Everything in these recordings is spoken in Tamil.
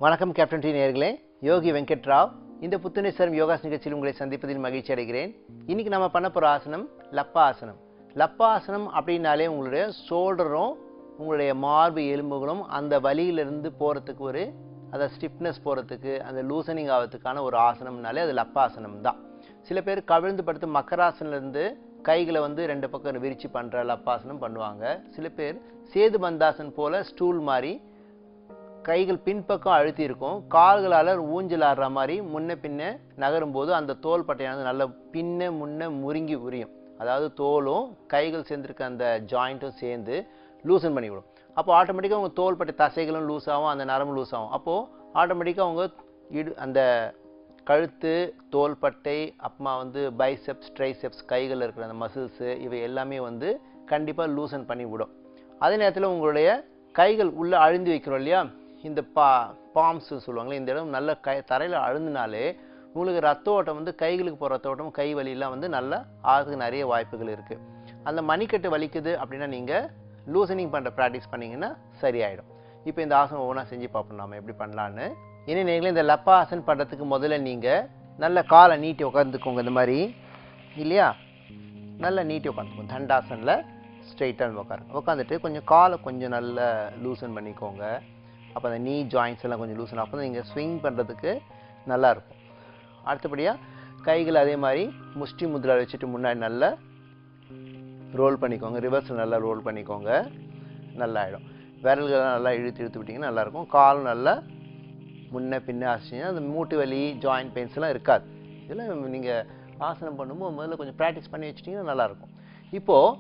வணக்கம் கேப்டன் டி நேயர்களே யோகி வெங்கட் ராவ் இந்த புத்துணர்ச்சி யோகாஸ் நிகழ்ச்சியில் உங்களை சந்திப்பதில் மகிழ்ச்சி அடைகிறேன் இன்னைக்கு நம்ம பண்ண போகிற ஆசனம் லப்பா ஆசனம் லப்பா ஆசனம் அப்படின்னாலே உங்களுடைய ஷோல்டரும் உங்களுடைய மார்பு எலும்புகளும் அந்த வலியிலிருந்து போகிறதுக்கு ஒரு அதை ஸ்டிப்னஸ் போகிறதுக்கு அந்த லூசனிங் ஆகிறதுக்கான ஒரு ஆசனம்னாலே அது லப்பாசனம் தான் சில பேர் கவிழ்ந்து படுத்து மக்கராசனிலிருந்து கைகளை வந்து ரெண்டு பக்கம் விரிச்சு பண்ணுற லப்பாசனம் பண்ணுவாங்க சில பேர் சேது பந்தாசன் போல ஸ்டூல் மாதிரி கைகள் பின்பக்கம் அழுத்தி இருக்கும் கால்களால் ஊஞ்சல் ஆடுற மாதிரி முன்ன பின்ன நகரும்போது அந்த தோல் பட்டையானது நல்ல பின்ன முன்ன முறுங்கி உரியும் அதாவது தோலும் கைகள் சேர்ந்துருக்க அந்த ஜாயிண்ட்டும் சேர்ந்து லூசன் பண்ணிவிடும் அப்போ ஆட்டோமேட்டிக்காக உங்கள் தோல் பட்டை தசைகளும் லூஸ் ஆகும் அந்த நரம்பு லூஸ் ஆகும் அப்போது ஆட்டோமேட்டிக்காக அவங்க இடு அந்த கழுத்து தோள்பட்டை அப்புறமா வந்து பைசெப்ஸ் ட்ரைசெப்ஸ் கைகளில் இருக்கிற அந்த மசில்ஸு இவை எல்லாமே வந்து கண்டிப்பாக லூசன் பண்ணி விடும் அதே நேரத்தில் உங்களுடைய கைகள் உள்ளே அழுந்தி வைக்கிறோம் இல்லையா இந்த பா பாம்ஸ் சொல்லுவாங்களே இந்த இடம் நல்ல கை தரையில் அழுந்தினாலே உங்களுக்கு ரத்த ஓட்டம் வந்து கைகளுக்கு போகிற ரத்த ஓட்டம் கை வலியெல்லாம் வந்து நல்லா ஆகிறதுக்கு நிறைய வாய்ப்புகள் இருக்குது அந்த மணிக்கட்டு வலிக்குது அப்படின்னா நீங்கள் லூசனிங் பண்ணுற ப்ராக்டிஸ் பண்ணிங்கன்னா சரியாயிடும் இப்போ இந்த ஆசனம் ஒவ்வொன்றா செஞ்சு பார்ப்போம் நாம எப்படி பண்ணலான்னு இனி நீங்களே இந்த லப்பா ஆசன் பண்ணுறதுக்கு முதல்ல நீங்கள் நல்ல காலை நீட்டி உட்காந்துக்கோங்க இந்த மாதிரி இல்லையா நல்லா நீட்டி உட்காந்துக்கோங்க தண்டாசனில் ஸ்ட்ரைட்டாக உட்காருங்க உட்காந்துட்டு கொஞ்சம் காலை கொஞ்சம் நல்லா லூசன் பண்ணிக்கோங்க அப்போ அந்த நீ ஜாயின்ஸ் எல்லாம் கொஞ்சம் லூசன் அப்போ தான் நீங்கள் ஸ்விங் பண்ணுறதுக்கு நல்லாயிருக்கும் அடுத்தபடியாக கைகள் அதே மாதிரி முஷ்டி முத்ரா வச்சுட்டு முன்னாடி நல்லா ரோல் பண்ணிக்கோங்க ரிவர்ஸில் நல்லா ரோல் பண்ணிக்கோங்க நல்லா ஆகிடும் விரல்கள்லாம் நல்லா இழுத்து இழுத்து விட்டிங்கன்னா நல்லாயிருக்கும் கால் நல்லா முன்ன பின்ன ஆசிச்சிங்கன்னா அந்த மூட்டு வலி ஜாயிண்ட் பெயின்ஸ்லாம் இருக்காது இதெல்லாம் நீங்கள் ஆசனம் பண்ணும்போது முதல்ல கொஞ்சம் ப்ராக்டிஸ் பண்ணி வச்சிட்டிங்கன்னா நல்லாயிருக்கும் இப்போது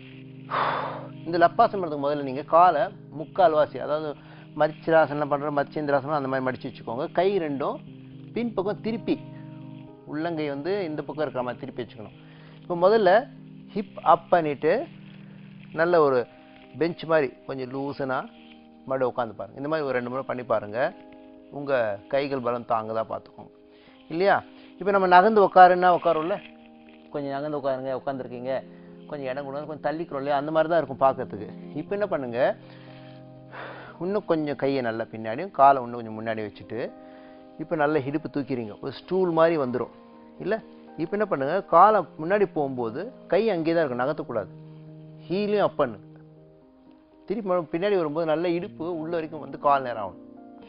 இந்த லப்பாசனம் பண்ணுறதுக்கு முதல்ல நீங்கள் காலை முக்கால் வாசி அதாவது மரிச்சிராசனம் பண்ணுற மரிச்சேந்திராசனம் அந்த மாதிரி மடித்து வச்சுக்கோங்க கை ரெண்டும் பின்பக்கம் திருப்பி உள்ளங்கை வந்து இந்த பக்கம் இருக்கிற மாதிரி திருப்பி வச்சுக்கணும் இப்போ முதல்ல ஹிப் அப் பண்ணிவிட்டு நல்ல ஒரு பெஞ்ச் மாதிரி கொஞ்சம் லூசனாக மறுபடியும் உட்காந்து பாருங்கள் இந்த மாதிரி ஒரு ரெண்டு முறை பண்ணி பாருங்கள் உங்கள் கைகள் பலம் தாங்குதா பார்த்துக்கோங்க இல்லையா இப்போ நம்ம நகர்ந்து உட்காருன்னா உட்காரும்ல கொஞ்சம் நகர்ந்து உட்காருங்க உட்காந்துருக்கீங்க கொஞ்சம் இடம் கொடுங்க கொஞ்சம் தள்ளிக்கிறோம் இல்லையா அந்த மாதிரி தான் இருக்கும் பார்க்கறதுக்கு இப்போ என்ன பண்ணுங்கள் இன்னும் கொஞ்சம் கையை நல்லா பின்னாடியும் காலை இன்னும் கொஞ்சம் முன்னாடி வச்சுட்டு இப்போ நல்ல இடுப்பு தூக்கிறீங்க ஒரு ஸ்டூல் மாதிரி வந்துடும் இல்லை இப்போ என்ன பண்ணுங்கள் காலை முன்னாடி போகும்போது கை அங்கேயே தான் இருக்கும் நகர்த்தக்கூடாது ஹீலையும் அப் பண்ணு திருப்பி மறுபடியும் பின்னாடி வரும்போது நல்ல இடுப்பு உள்ள வரைக்கும் வந்து கால் நேரம் ஆகணும்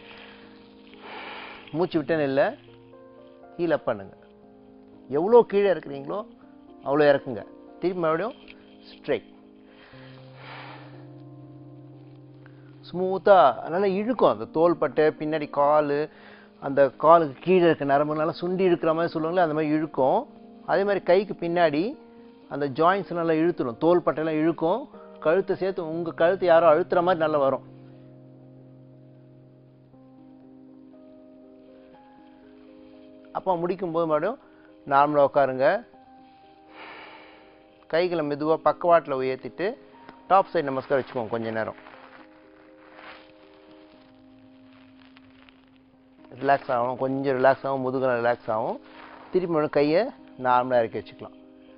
மூச்சு விட்டேன்னு இல்லை ஹீல் அப் பண்ணுங்க எவ்வளோ கீழே இருக்கிறீங்களோ அவ்வளோ இறக்குங்க திருப்பி மறுபடியும் ஸ்ட்ரைட் ஸ்மூத்தாக நல்லா இழுக்கும் அந்த தோள்பட்டை பின்னாடி கால் அந்த காலுக்கு கீழே இருக்க நரம்பு நல்லா சுண்டி இழுக்கிற மாதிரி சொல்லுவாங்களே அந்த மாதிரி இழுக்கும் அதே மாதிரி கைக்கு பின்னாடி அந்த ஜாயின்ஸ் நல்லா இழுத்துடும் தோள்பட்டையெல்லாம் இழுக்கும் கழுத்தை சேர்த்து உங்கள் கழுத்து யாரோ அழுத்துற மாதிரி நல்லா வரும் அப்போ முடிக்கும்போது மறுபடியும் நார்மலாக உட்காருங்க கைகளை மெதுவாக பக்கவாட்டில் உயர்த்திட்டு டாப் சைடு நமஸ்கார் வச்சுக்கோங்க கொஞ்ச நேரம் ரிலாக்ஸ் ஆகும் கொஞ்சம் ரிலாக்ஸ் ஆகும் முதுகில் ரிலாக்ஸ் ஆகும் திருப்பி மறுபடியும் கையை நார்மலாக இறக்கி வச்சுக்கலாம்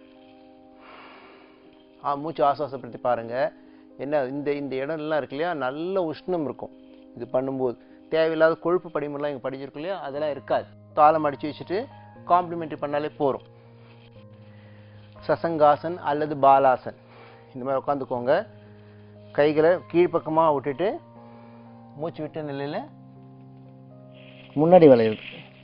ஆ மூச்சு ஆசுவாசப்படுத்தி பாருங்கள் என்ன இந்த இந்த இடம்லாம் இருக்கு இல்லையா நல்ல உஷ்ணம் இருக்கும் இது பண்ணும்போது தேவையில்லாத கொழுப்பு படிமெல்லாம் இங்கே படிச்சிருக்கும் இல்லையா அதெல்லாம் இருக்காது தாளம் அடித்து வச்சுட்டு காம்ப்ளிமெண்ட்ரி பண்ணாலே போகிறோம் சசங்காசன் அல்லது பாலாசன் இந்த மாதிரி உட்காந்துக்கோங்க கைகளை கீழ்ப்பக்கமாக விட்டுட்டு மூச்சு விட்ட நிலையில் முன்னாடி வளையுது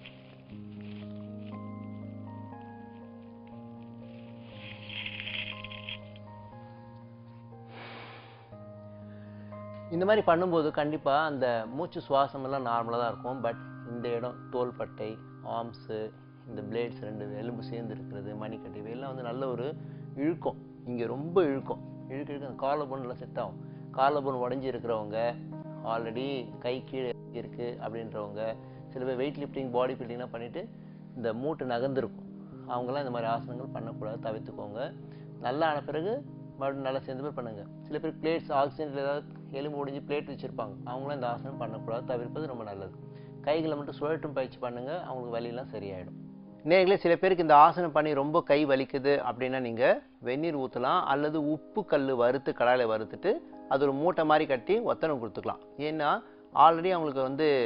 இந்த மாதிரி பண்ணும்போது கண்டிப்பாக அந்த மூச்சு சுவாசம் எல்லாம் நார்மலாக தான் இருக்கும் பட் இந்த இடம் தோள்பட்டை ஆர்ம்ஸு இந்த பிளேட்ஸ் ரெண்டு எலும்பு சேர்ந்து இருக்கிறது மணிக்கட்டு இவையெல்லாம் வந்து நல்ல ஒரு இழுக்கும் இங்கே ரொம்ப இழுக்கும் இழுக்க இழுக்க அந்த காலை போன் செட் ஆகும் காலை போன் உடஞ்சி இருக்கிறவங்க ஆல்ரெடி கை கீழே இருக்குது அப்படின்றவங்க சில பேர் வெயிட் லிஃப்டிங் பாடி பில்டிங்லாம் பண்ணிவிட்டு இந்த மூட்டு நகர்ந்துருக்கும் அவங்களாம் இந்த மாதிரி ஆசனங்கள் பண்ணக்கூடாது தவிர்த்துக்கோங்க நல்லா ஆன பிறகு மறுபடியும் நல்லா சேர்ந்து பேர் பண்ணுங்க சில பேர் பிளேட்ஸ் ஆக்சிஜனில் ஏதாவது எலும்பு முடிஞ்சு பிளேட் வச்சுருப்பாங்க அவங்களாம் இந்த ஆசனம் பண்ணக்கூடாது தவிர்ப்பது ரொம்ப நல்லது கைகளை மட்டும் சுழட்டும் பயிற்சி பண்ணுங்க அவங்களுக்கு வலியெல்லாம் சரியாயிடும் நேர்களே சில பேருக்கு இந்த ஆசனம் பண்ணி ரொம்ப கை வலிக்குது அப்படின்னா நீங்கள் வெந்நீர் ஊற்றலாம் அல்லது உப்பு கல் வறுத்து கடாயில் வறுத்துட்டு அது ஒரு மூட்டை மாதிரி கட்டி ஒத்தனம் கொடுத்துக்கலாம் ஏன்னா ஆல்ரெடி அவங்களுக்கு வந்து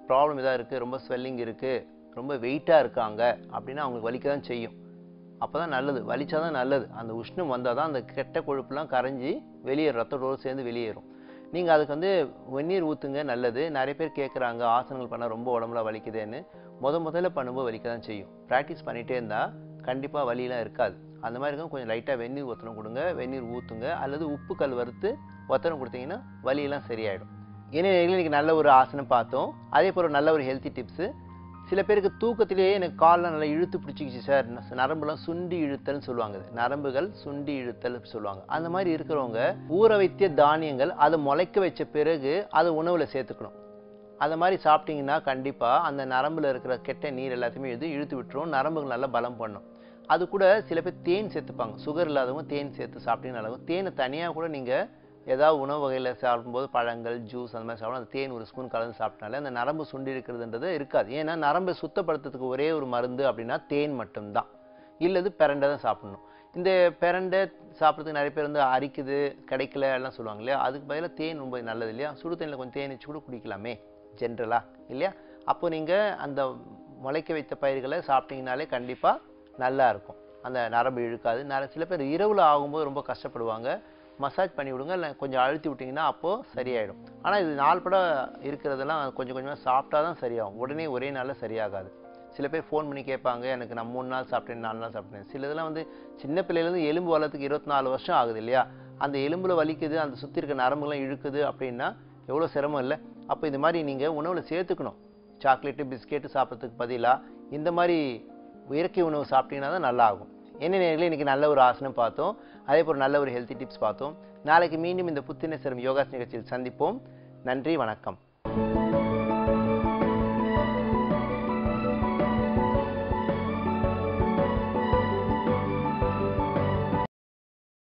ப்ராப்ளம் இதாக இருக்குது ரொம்ப ஸ்வெல்லிங் இருக்குது ரொம்ப வெயிட்டாக இருக்காங்க அப்படின்னா அவங்களுக்கு வலிக்க தான் செய்யும் அப்போ தான் நல்லது வலிச்சா தான் நல்லது அந்த உஷ்ணம் வந்தால் தான் அந்த கெட்ட கொழுப்புலாம் கரைஞ்சி வெளியே ரத்தத்தோடு சேர்ந்து வெளியேறும் நீங்கள் அதுக்கு வந்து வெந்நீர் ஊற்றுங்க நல்லது நிறைய பேர் கேட்குறாங்க ஆசனங்கள் பண்ணால் ரொம்ப உடம்புல வலிக்குதேன்னு முத முதல்ல பண்ணும்போது வலிக்க தான் செய்யும் ப்ராக்டிஸ் பண்ணிகிட்டே இருந்தால் கண்டிப்பாக வலியெலாம் இருக்காது அந்த மாதிரி இருக்கும் கொஞ்சம் லைட்டாக வெந்நீர் ஒத்தனம் கொடுங்க வெந்நீர் ஊற்றுங்க அல்லது உப்பு கல் வறுத்து ஒத்தனம் கொடுத்தீங்கன்னா வலியெல்லாம் சரியாயிடும் ஏன்னா இன்னைக்கு நல்ல ஒரு ஆசனம் பார்த்தோம் அதே போல் நல்ல ஒரு ஹெல்த்தி டிப்ஸு சில பேருக்கு தூக்கத்திலேயே எனக்கு கால்லாம் நல்லா இழுத்து பிடிச்சிக்கிச்சு சார் ந- நரம்புலாம் சுண்டி இழுத்தல்னு சொல்லுவாங்க இது. நரம்புகள் சுண்டி இழுத்தல் சொல்லுவாங்க அந்த மாதிரி இருக்கிறவங்க ஊற வைத்திய தானியங்கள் அதை முளைக்க வச்ச பிறகு அதை உணவுல சேர்த்துக்கணும் அந்த மாதிரி சாப்பிட்டீங்கன்னா கண்டிப்பாக அந்த நரம்புல இருக்கிற கெட்ட நீர் எல்லாத்தையுமே இது இழுத்து விட்டுரும் நரம்புகள் நல்லா பலம் பண்ணும் அது கூட சில பேர் தேன் சேர்த்துப்பாங்க சுகர் இல்லாதவங்க தேன் சேர்த்து சாப்பிட்டீங்கன்னா நல்லா இருக்கும் தேனை தனியாக கூட நீங்கள் ஏதாவது உணவு வகையில் சாப்பிடும்போது பழங்கள் ஜூஸ் அந்த மாதிரி சாப்பிடும் அந்த தேன் ஒரு ஸ்பூன் கலந்து சாப்பிட்டனாலே அந்த நரம்பு சுண்டி இருக்கிறதுன்றது இருக்காது ஏன்னா நரம்பை சுத்தப்படுத்துறதுக்கு ஒரே ஒரு மருந்து அப்படின்னா தேன் மட்டும்தான் இல்லது பிரண்டை தான் சாப்பிடணும் இந்த பிரண்டை சாப்பிட்றதுக்கு நிறைய பேர் வந்து அரிக்குது கிடைக்கல எல்லாம் சொல்லுவாங்க இல்லையா அதுக்கு பதிலாக தேன் ரொம்ப நல்லது இல்லையா சுடு தண்ணியில் கொஞ்சம் தேன் வச்சு கூட குடிக்கலாமே ஜென்ரலாக இல்லையா அப்போ நீங்கள் அந்த முளைக்க வைத்த பயிர்களை சாப்பிட்டீங்கனாலே கண்டிப்பாக நல்லா இருக்கும் அந்த நரம்பு இழுக்காது நிறைய சில பேர் இரவில் ஆகும்போது ரொம்ப கஷ்டப்படுவாங்க மசாஜ் பண்ணி விடுங்க இல்லை கொஞ்சம் அழுத்தி விட்டிங்கன்னா அப்போது சரியாயிடும் ஆனால் இது நாள் பட இருக்கிறதெல்லாம் கொஞ்சம் கொஞ்சமாக சாப்பிட்டா தான் சரியாகும் உடனே ஒரே நாளில் சரியாகாது சில பேர் ஃபோன் பண்ணி கேட்பாங்க எனக்கு நான் மூணு நாள் சாப்பிட்டேன் நாலு நாள் சாப்பிட்டேன் சில இதெல்லாம் வந்து சின்ன பிள்ளையிலேருந்து எலும்பு வளர்த்துக்கு இருபத்தி நாலு வருஷம் ஆகுது இல்லையா அந்த எலும்புல வலிக்குது அந்த சுற்றி இருக்க நரம்புலாம் இழுக்குது அப்படின்னா எவ்வளோ சிரமம் இல்லை அப்போ இந்த மாதிரி நீங்கள் உணவில் சேர்த்துக்கணும் சாக்லேட்டு பிஸ்கெட்டு சாப்பிட்றதுக்கு பதிலாக இந்த மாதிரி இயற்கை உணவு சாப்பிட்டீங்கன்னா தான் நல்லா ஆகும் என்ன நேரில் இன்றைக்கி நல்ல ஒரு ஆசனம் பார்த்தோம் அதே போல் நல்ல ஒரு ஹெல்த்தி டிப்ஸ் பார்த்தோம் நாளைக்கு மீண்டும் இந்த புத்துணர்ச்சி யோகாஸ் நிகழ்ச்சியில் சந்திப்போம் நன்றி வணக்கம்